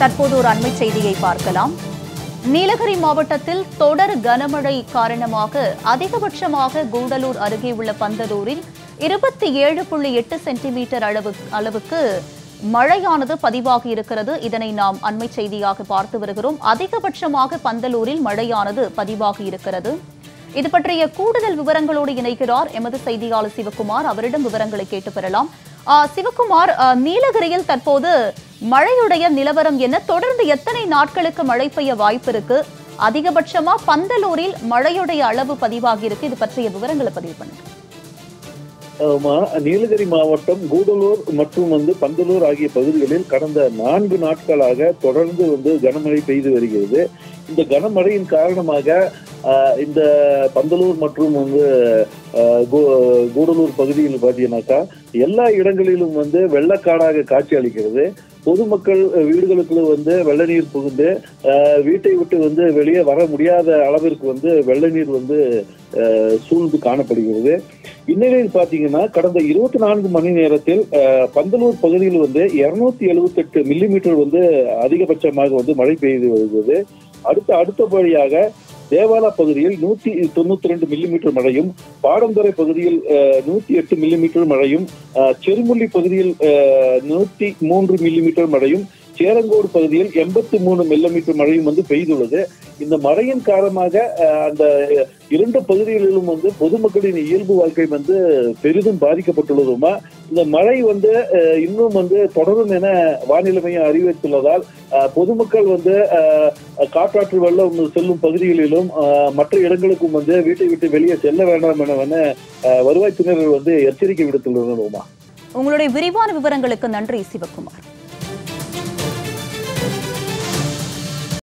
தற்போது ஒரு அண்மை செய்தியை பார்க்கலாம் நீலகிரி மாவட்டத்தில் தொடர் கனமழை காரணமாக அதிகபட்சமாக கூடலூர் அருகே உள்ள பந்தலூரில் இருபத்தி ஏழு புள்ளி எட்டு சென்டிமீட்டர் அளவு அளவுக்கு மழையானது பதிவாகி இருக்கிறது இதனை நாம் அண்மை செய்தியாக பார்த்து வருகிறோம் அதிகபட்சமாக பந்தலூரில் மழையானது பதிவாகி இருக்கிறது இது பற்றிய கூடுதல் விவரங்களோடு இணைக்கிறார் எமது செய்தியாளர் சிவகுமார் அவரிடம் விவரங்களை கேட்டு பெறலாம் ஆ, சிவகுமார் ஆ, நீலகிரியில் தற்போது மழையுடைய நிலவரம் என்ன தொடர்ந்து எத்தனை நாட்களுக்கு மழை பெய்ய வாய்ப்பு இருக்கு அதிகபட்சமா பந்தலூரில் மழையுடைய அளவு பதிவாகி இருக்கு இது பற்றிய விவரங்களை பதிவு பண்ணுங்க ஆமா நீலகிரி மாவட்டம் கூடலூர் மற்றும் வந்து பந்தலூர் ஆகிய பகுதிகளில் கடந்த நான்கு நாட்களாக தொடர்ந்து வந்து கனமழை பெய்து வருகிறது இந்த கனமழையின் காரணமாக ஆஹ், இந்த பந்தலூர் மற்றும் வந்து ஆஹ், கூ- கூடலூர் பகுதியில் பார்த்தீங்கன்னாக்கா எல்லா இடங்களிலும் வந்து வெள்ளக்காடாக காட்சி அளிக்கிறது பொதுமக்கள் வீடுகளுக்குள்ள வந்து வெள்ள நீர் புகுந்து ஆஹ், வீட்டை விட்டு வந்து வெளியே வர முடியாத அளவிற்கு வந்து வெள்ள நீர் வந்து ஆஹ், சூழ்ந்து காணப்படுகிறது இந்நிலையில் பாத்தீங்கன்னா கடந்த இருபத்தி நான்கு மணி நேரத்தில் அஹ், பந்தலூர் பகுதியில் வந்து இருநூத்தி எழுபத்தி எட்டு மில்லிமீட்டர் வந்து அதிகபட்சமாக வந்து மழை பெய்து வருகிறது அடுத்த அடுத்தபடியாக தேவாலா பகுதியில் நூத்தி தொண்ணூத்தி ரெண்டு மில்லிமீட்டர் மழையும் பாடந்துறை பகுதியில் நூத்தி எட்டு மில்லிமீட்டர் மழையும் அஹ், செருமுள்ளி பகுதியில் நூத்தி மூன்று மில்லிமீட்டர் மழையும் சேரங்கோடு பகுதியில் எண்பத்தி மூணு மில்லிமீட்டர் மழையும் வந்து பெய்துள்ளது இந்த மழையின் காரணமாக அஹ், அந்த இரண்டு பகுதிகளிலும் வந்து பொதுமக்களின் இயல்பு வாழ்க்கை வந்து பெரிதும் பாதிக்கப்பட்டுள்ளதுமா இந்த மழை வந்து அஹ், இன்னும் வந்து தொடரும் என வானிலை மையம் அறிவித்துள்ளதால் அஹ், பொதுமக்கள் வந்து அஹ், காற்றாற்று வெள்ளம் செல்லும் பகுதிகளிலும் அஹ், மற்ற இடங்களுக்கும் வந்து வீட்டை விட்டு வெளியே செல்ல வேண்டாம் என வந்து, அஹ், வருவாய்த்துறையினர் வந்து எச்சரிக்கை விடுத்துள்ளனர் உமா உங்களுடைய விரிவான விவரங்களுக்கு நன்றி சிவகுமார்